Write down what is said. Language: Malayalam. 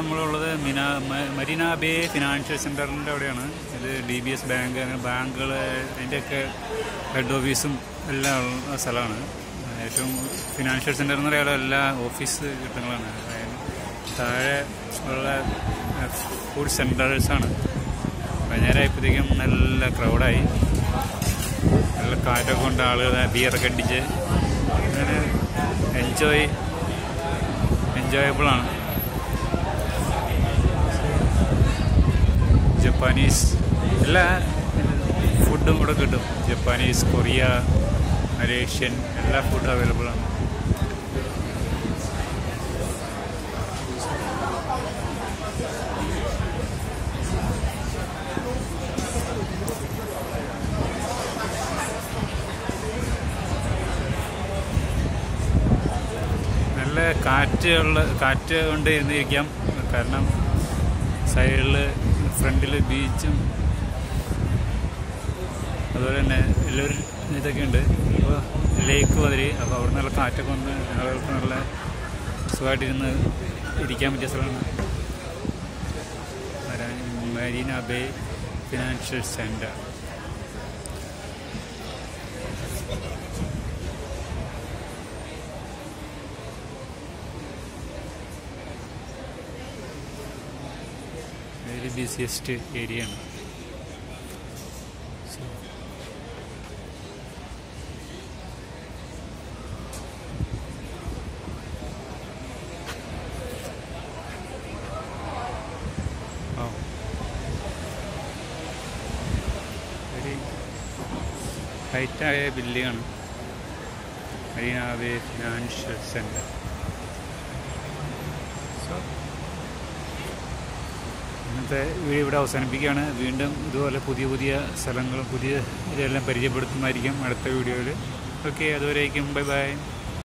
നമ്മളുള്ളത് മിന മ- മരീന ബേ ഫിനാൻഷ്യൽ സെൻറ്ററിൻ്റെ അവിടെയാണ് ഇത് ഡി ബി എസ് ബാങ്ക് അങ്ങനെ ബാങ്കുകൾ അതിൻ്റെയൊക്കെ ഹെഡ് ഓഫീസും എല്ലാം ഉള്ള സ്ഥലമാണ് ഏറ്റവും ഫിനാൻഷ്യൽ സെൻറ്റർ എന്ന് പറയാനുള്ള എല്ലാ ഓഫീസ് കെട്ടിടങ്ങളാണ് അതായത് താഴെ ഉള്ള ഫുഡ് സെൻറ്റേഴ്സാണ് വൈകുന്നേരം ആയപ്പോഴത്തേക്കും നല്ല ക്രൗഡായി നല്ല കാറ്റൊക്കെ കൊണ്ട് ആളുകൾ ബിയറൊക്കെ അടിച്ച് അങ്ങനെ എൻജോയ് എൻജോയബിളാണ് ജപ്പാനീസ് എല്ലാ ഫുഡും ഇവിടെ കിട്ടും ജപ്പാനീസ് കൊറിയ മലേഷ്യൻ എല്ലാ ഫുഡും അവൈലബിൾ ആണ് നല്ല കാറ്റ് ഉള്ള കാറ്റ് കൊണ്ട് ഇരുന്നിരിക്കാം കാരണം സൈഡിൽ ഫ്രണ്ടിൽ ബീച്ചും അതുപോലെ തന്നെ എല്ലാവരും ഇതൊക്കെ ഉണ്ട് ഇപ്പോൾ ലേക്ക് മതിരി അപ്പോൾ അവിടെ നല്ല കാറ്റൊക്കെ വന്ന് ആളുകൾക്ക് നല്ല സുഖമായിട്ടിരുന്ന് ഇരിക്കാൻ പറ്റിയ സ്ഥലമാണ് മരാ- Marina Bay financial centre very busiest area ആണ് വെരി ഹൈറ്റായ ബിൽഡിംഗ് ആണ് Marina Bay financial centre so ഇന്നത്തെ വീഡിയോ ഇവിടെ അവസാനിപ്പിക്കുകയാണ് വീണ്ടും ഇതുപോലെ പുതിയ പുതിയ സ്ഥലങ്ങളും പുതിയ ഇതെല്ലാം പരിചയപ്പെടുത്തുന്നതായിരിക്കും അടുത്ത വീഡിയോയിൽ ഓക്കെ അതുവരേക്കും ബൈ ബൈ